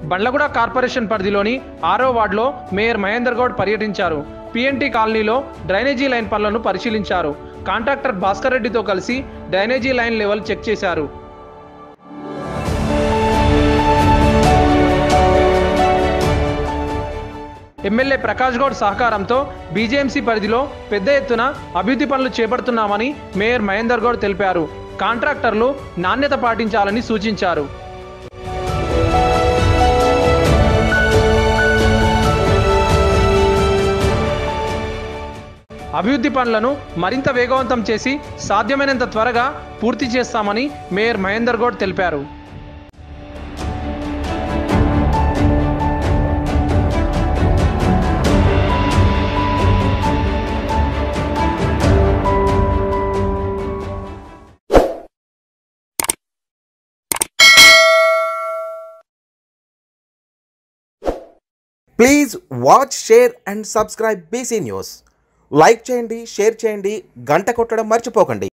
Bandlaguda corporation పరిధిలోని ఆరో వార్డులో మేయర్ మహేందర్ గౌడ్ పర్యటించారు పిఎన్టీ కాలనీలో డ్రైనేజీ లైన్ పనులను పరిశీలించారు కాంట్రాక్టర్ భాస్కర్ రెడ్డితో కలిసి డ్రైనేజీ లైన్ లెవెల్ చెక్ చేశారు ఎమ్మెల్యే ప్రకాష్ గౌడ్ సహకారంతో బీజేఎంసీ పరిధిలో పెద్ద ఎత్తున అభివృద్ధి పనులు చేపడుతున్నామని మేయర్ మహేందర్ గౌడ్ తెలిపారు కాంట్రాక్టర్లు నాణ్యత పాటించాలని సూచించారు అభివృద్ధి పనులను మరింత వేగవంతం చేసి సాధ్యమైనంత త్వరగా పూర్తి చేస్తామని మేయర్ మహేందర్ గౌడ్ తెలిపారు please watch share and subscribe BC news like చేయండి షేర్ చేయండి గంట కొట్టడం మర్చిపోకండి